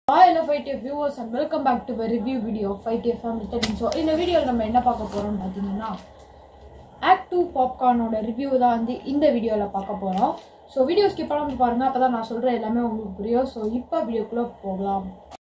hi hello five day viewers and welcome back to review video five day family thirteen so இந்த வீடியோவில் நம்ம என்ன பார்க்க போகிறோம்னு பார்த்தீங்கன்னா ஆக்ட் டூ பாப்கார்னோட ரிவ்யூ தான் வந்து இந்த வீடியோவில் பார்க்க போகிறோம் ஸோ வீடியோ ஸ்கிப் பண்ணாமல் பாருங்கள் அப்போ தான் நான் சொல்கிற எல்லாமே உங்களுக்கு புரியும் ஸோ இப்போ வீடியோக்குள்ளே போகலாம்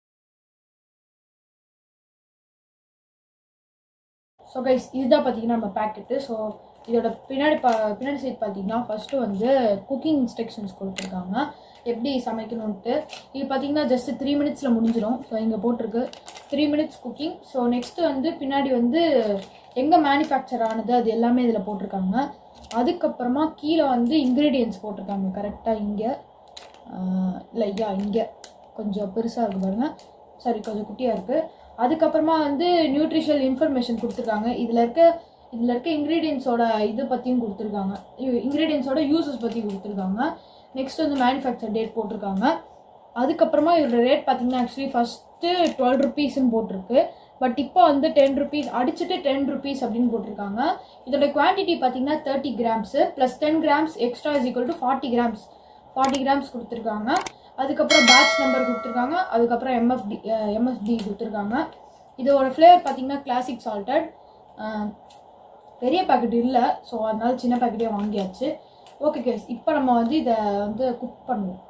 ஸோ கைஸ் இதுதான் பார்த்தீங்கன்னா நம்ம பேக்கெட்டு ஸோ இதோட பின்னாடி பா பின்னாடி சைட் பார்த்தீங்கன்னா ஃபஸ்ட்டு வந்து குக்கிங் இன்ஸ்ட்ரக்ஷன்ஸ் கொடுத்துருக்காங்க எப்படி சமைக்கணுன்ட்டு இது பார்த்தீங்கன்னா ஜஸ்ட் த்ரீ மினிட்ஸில் முடிஞ்சிடும் ஸோ இங்கே போட்டிருக்கு three minutes cooking so next வந்து பின்னாடி வந்து எங்கே மேனுஃபேக்சர் ஆனது அது எல்லாமே இதில் போட்டிருக்காங்க அதுக்கப்புறமா கீழே வந்து இன்க்ரீடியன்ஸ் போட்டிருக்காங்க கரெக்டாக இங்கே இல்லை ஐயா இங்கே கொஞ்சம் பெருசாக இருக்குது பாருங்கள் சாரி கொஞ்சம் குட்டியாக இருக்குது அதுக்கப்புறமா வந்து நியூட்ரிஷியல் இன்ஃபர்மேஷன் கொடுத்துருக்காங்க இதில் இருக்க இதில் இருக்க இன்க்ரீடியன்ஸோட இது பற்றியும் கொடுத்துருக்காங்க இன்க்ரீடியன்ஸோட யூசஸ் பற்றி கொடுத்துருக்காங்க நெக்ஸ்ட் வந்து மேனுஃபேக்சர் டேட் போட்டிருக்காங்க அதுக்கப்புறமா இதோட ரேட் பார்த்தீங்கன்னா ஆக்சுவலி ஃபஸ்ட்டு டுவெல் ருபீஸ்ன்னு போட்டிருக்கு பட் இப்போ வந்து டென் ருபீஸ் அடிச்சுட்டு டென் ருபீஸ் அப்படின்னு போட்டிருக்காங்க இதோட குவான்டிட்டி பார்த்தீங்கன்னா thirty grams plus ten grams extra is equal to forty grams forty grams கொடுத்துருக்காங்க அதுக்கப்புறம் பேட்ச் நம்பர் கொடுத்துருக்காங்க அதுக்கப்புறம் எம்எஃப்டி எம்எஃப்டி கொடுத்துருக்காங்க இதோட ஃப்ளேவர் பார்த்தீங்கன்னா கிளாசிக் சால்டட் பெரிய பேக்கெட் இல்லை ஸோ அதனால சின்ன பேக்கெட்டே வாங்கியாச்சு ஓகே கேஸ் இப்போ நம்ம வந்து இதை வந்து குக் பண்ணுவோம்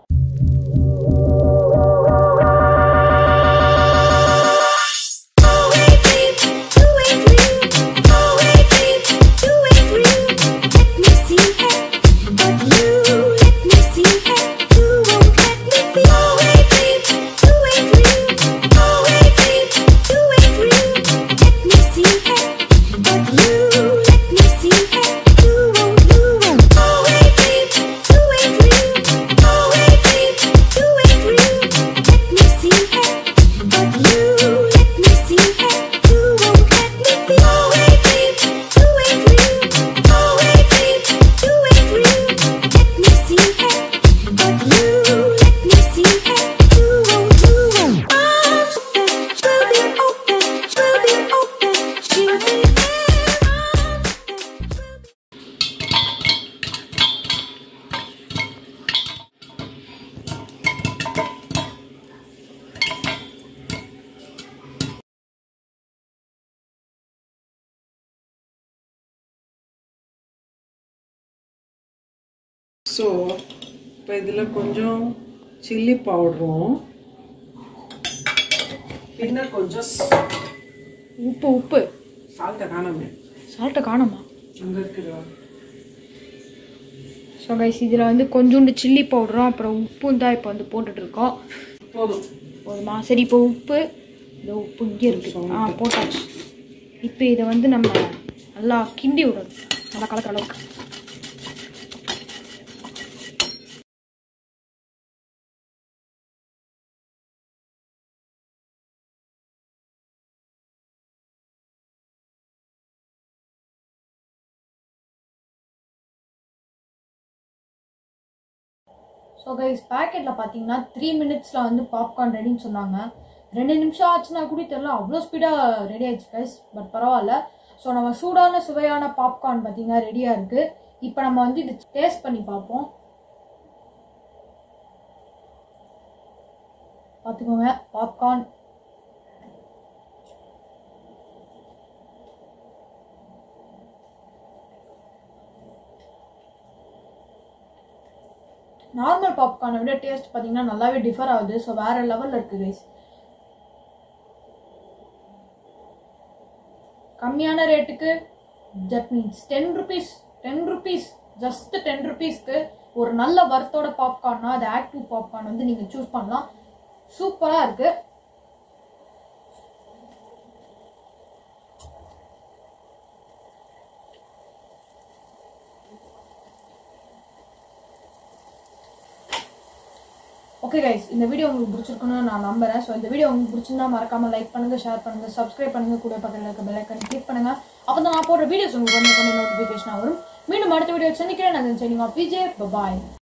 ஸோ இப்போ இதில் கொஞ்சம் சில்லி பவுடரும் பின்ன கொஞ்சம் உப்பு உப்பு சால்ட்டை காணாமே சால்ட்டை காணுமா அங்கே இருக்குதா ஸோ கைஸ் இதில் வந்து கொஞ்சோண்டு சில்லி பவுடரும் அப்புறம் உப்பும் தான் இப்போ வந்து போட்டுட்ருக்கோம் போதும் போதுமா சரி இப்போ உப்பு இந்த உப்பு இங்கே இருக்குது ஆ போட்டாச்சு இப்போ இதை வந்து நம்ம நல்லா கிண்டி விடணும் நல்லா கலக்கிற அளவுக்கு ஸோ கைஸ் பேக்கெட்டில் பார்த்தீங்கன்னா த்ரீ மினிட்ஸில் வந்து பாப்கார்ன் ரெடின்னு சொன்னாங்க ரெண்டு நிமிஷம் ஆச்சுன்னா கூட தெரியல அவ்வளோ ஸ்பீடாக ரெடி ஆயிடுச்சு கைஸ் பட் பரவாயில்ல ஸோ நம்ம சூடான சுவையான பாப்கார்ன் பார்த்தீங்கன்னா ரெடியாக இருக்குது இப்போ நம்ம வந்து இது டேஸ்ட் பண்ணி பார்ப்போம் பார்த்துக்கோங்க பாப்கார்ன் நார்மல் பாப்கார்னை விட டேஸ்ட் பார்த்தீங்கன்னா நல்லாவே டிஃபர் ஆகுது ஸோ வேற லெவலில் இருக்குது கைஸ் கம்மியான ரேட்டுக்கு that means ten rupees ten rupees just ten ருபீஸ்க்கு ஒரு நல்ல வர்த்தோட பாப்கார்னா அது ஆக்டிவ் பாப்கார்ன் வந்து நீங்கள் சூஸ் பண்ணலாம் சூப்பராக இருக்குது ஓகே கைஸ் இந்த வீடியோ உங்களுக்கு பிடிச்சிருக்குன்னு நான் நம்புறேன் ஸோ இந்த வீடியோ உங்களுக்கு பிடிச்சிருந்தா மறக்காம லைக் பண்ணுங்க ஷேர் பண்ணுங்க சப்ஸ்கிரைப் பண்ணுங்க கூட பக்கத்தில் இருக்க பெல் ஐக்கன் கிளிக் பண்ணுங்க அப்போ தான் நான் போடுற வீடியோஸ் உங்களுக்கு வந்து கொஞ்சம் நோட்டிஃபிகேஷன் வரும் மீண்டும் அடுத்த வீடியோ சந்திக்கிறேன் நான் சென்னிங் ஆஃப் விஜய் பாய்